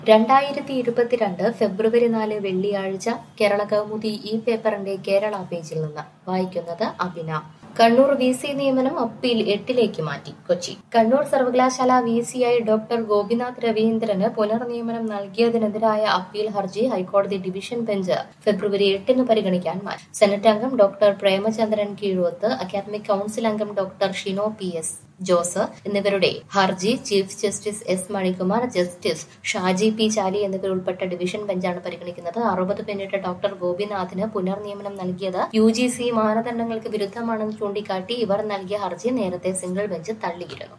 രണ്ടായിരത്തി ഇരുപത്തിരണ്ട് ഫെബ്രുവരി നാല് വെള്ളിയാഴ്ച കേരള കൗമുദി ഈ പേപ്പറിന്റെ കേരള പേജിൽ നിന്ന് വായിക്കുന്നത് അഭിന കണ്ണൂർ വി സി നിയമനം അപ്പീൽ എട്ടിലേക്ക് മാറ്റി കൊച്ചി കണ്ണൂർ സർവകലാശാല വി സിയായി ഡോക്ടർ ഗോപിനാഥ് രവീന്ദ്രന് പുനർനിയമനം നൽകിയതിനെതിരായ അപ്പീൽ ഹർജി ഹൈക്കോടതി ഡിവിഷൻ ബെഞ്ച് ഫെബ്രുവരി എട്ടിന് പരിഗണിക്കാൻ മാറ്റി സെനറ്റ് അംഗം doctor Premachandran Keezhoth academic council അംഗം doctor Shino P S Jose എന്നിവരുടെ ഹർജി chief justice S Manikumar justice Shaji P Chaly എന്നിവരുൾപ്പെട്ട ഡിവിഷൻ ബെഞ്ചാണ് പരിഗണിക്കുന്നത് അറുപത് പിന്നിട്ട ഡോക്ടർ ഗോപിനാഥിന് പുനർനിയമനം നൽകിയത് യു ജി സി മാനദണ്ഡങ്ങൾക്ക് വിരുദ്ധമാണെന്ന് ചൂണ്ടിക്കാട്ടി ഇവർ നൽകിയ ഹർജി നേരത്തെ സിംഗിൾ ബെഞ്ച് തള്ളിയിരുന്നു